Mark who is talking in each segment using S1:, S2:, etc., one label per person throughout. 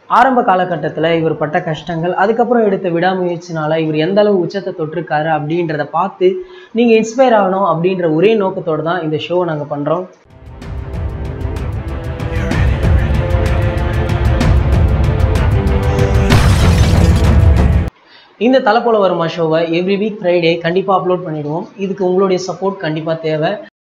S1: ஆரம்ப காலகட்டத்தில் இவர் பட்ட கஷ்டங்கள் அதுக்கப்புறம் எடுத்த விடாமுயற்சினால இவர் எந்த அளவு உச்சத்தை தொட்டிருக்காரு அப்படின்றத பார்த்து நீங்கள் இன்ஸ்பயர் ஆகணும் அப்படின்ற ஒரே நோக்கத்தோடு தான் இந்த ஷோவை நாங்கள் பண்ணுறோம் இந்த தலை போல வருமா ஷோவை எவ்ரி வீக் ஃப்ரைடே கண்டிப்பாக அப்லோட் பண்ணிடுவோம் இதுக்கு உங்களுடைய சப்போர்ட் கண்டிப்பாக தேவை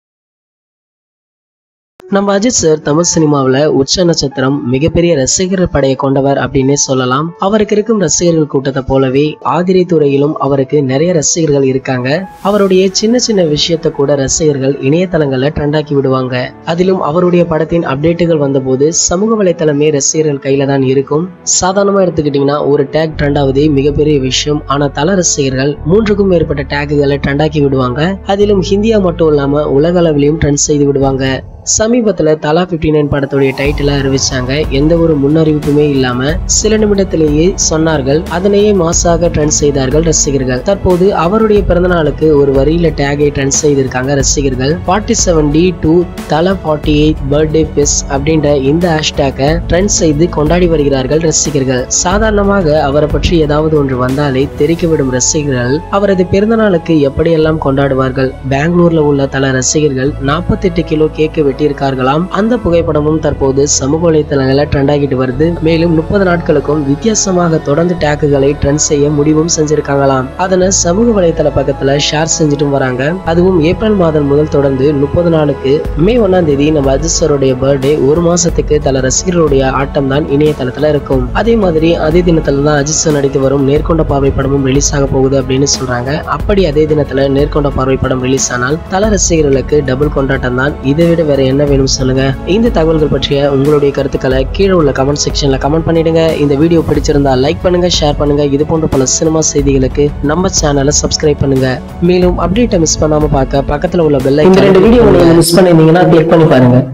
S1: நம்ம அஜித் சார் தமிழ் சினிமாவில் உச்ச நட்சத்திரம் மிகப்பெரிய ரசிகர் படையை கொண்டவர் அப்படின்னே சொல்லலாம் அவருக்கு இருக்கும் ரசிகர்கள் கூட்டத்தை போலவே ஆதிரை துறையிலும் அவருக்கு நிறைய ரசிகர்கள் இருக்காங்க அவருடைய சின்ன சின்ன விஷயத்த கூட ரசிகர்கள் இணையதளங்கள்ல ட்ரெண்டாக்கி விடுவாங்க அதிலும் அவருடைய படத்தின் அப்டேட்டுகள் வந்தபோது சமூக வலைத்தளமே ரசிகர்கள் கையில தான் இருக்கும் சாதாரணமா எடுத்துக்கிட்டீங்கன்னா ஒரு டேக் ட்ரெண்ட் ஆகுதே மிகப்பெரிய விஷயம் ஆனா தல ரசிகர்கள் மூன்றுக்கும் மேற்பட்ட டேக்குகளை ட்ரெண்டாக்கி விடுவாங்க அதிலும் ஹிந்தியா மட்டும் இல்லாம உலக அளவிலையும் ட்ரெண்ட் செய்து விடுவாங்க சமீபத்துல தலா 59 நைன் படத்துடைய டைட்டிலை அறிவிச்சாங்க எந்த ஒரு முன்னறிவிப்புமே இல்லாம சில நிமிடத்திலேயே சொன்னார்கள் அதனையே மாசாக ட்ரெண்ட் செய்தார்கள் ரசிகர்கள் தற்போது அவருடைய பிறந்தநாளுக்கு ஒரு வரியில டேகை ட்ரெண்ட் செய்திருக்காங்க ரசிகர்கள் forty seven D to Thala forty eight birthday பெஸ் அப்படின்ற இந்த ஹேஷ்டேக்கை ட்ரெண்ட் செய்து கொண்டாடி வருகிறார்கள் ரசிகர்கள் சாதாரணமாக அவரை பற்றி ஏதாவது ஒன்று வந்தாலே தெரிக்க விடும் ரசிகர்கள் அவரது பிறந்தநாளுக்கு எப்படியெல்லாம் கொண்டாடுவார்கள் பெங்களூர்ல உள்ள தல ரசிகர்கள் 48 கிலோ கேக்கு வெட்டியிருக்கார்களாம் அந்த புகைப்படமும் தற்போது சமூக வலைத்தளங்களில் ட்ரெண்ட் ஆகிட்டு வருது மேலும் முப்பது நாட்களுக்கும் வித்தியாசமாக தொடர்ந்து டேக்குகளை ட்ரெண்ட் செய்ய முடிவும் செஞ்சிருக்காங்களாம் அதனை சமூக வலைத்தள பக்கத்துல ஷேர் செஞ்சுட்டும் வராங்க அதுவும் ஏப்ரல் மாதம் முதல் தொடர்ந்து முப்பது நாளுக்கு மே ஒன்னாம் தேதி நம்ம அஜித் சாருடைய பர்த்டே ஒரு மாசத்துக்கு தல ரசிகர்களுடைய ஆட்டம் தான் இணையதளத்துல இருக்கும் அதே மாதிரி அதே தினத்துல தான் அஜித் சார் நடித்து வரும் நேர்கொண்ட பார்வை படமும் ரிலீஸ் ஆக போகுது அப்படின்னு சொல்றாங்க அப்படி அதே தினத்துல நேர்கொண்ட பார்வை படம் ரிலீஸ் ஆனால் தல ரசிகர்களுக்கு டபுள் கொண்டாட்டம் தான் இதை விட வேற என்ன வேணும் சொல்லுங்க இந்த தகவல்கள் பற்றிய உங்களுடைய கருத்துக்களை கீழே உள்ள கமெண்ட் செக்ஷன்ல கமெண்ட் பண்ணிடுங்க இந்த வீடியோ பிடிச்சிருந்தா லைக் பண்ணுங்க ஷேர் பண்ணுங்க இது போன்ற பல சினிமா செய்திகளுக்கு நம்ம சேனலை சப்ஸ்கிரைப் பண்ணுங்க மேலும் அப்டேட்டை மிஸ் பண்ணாம பார்க்க பக்கத்துல உள்ள பெல்
S2: இந்த ரெண்டு வீடியோ நீங்க மிஸ் பண்ணிருந்தீங்கன்னா கிளிக் பண்ணி பாருங்க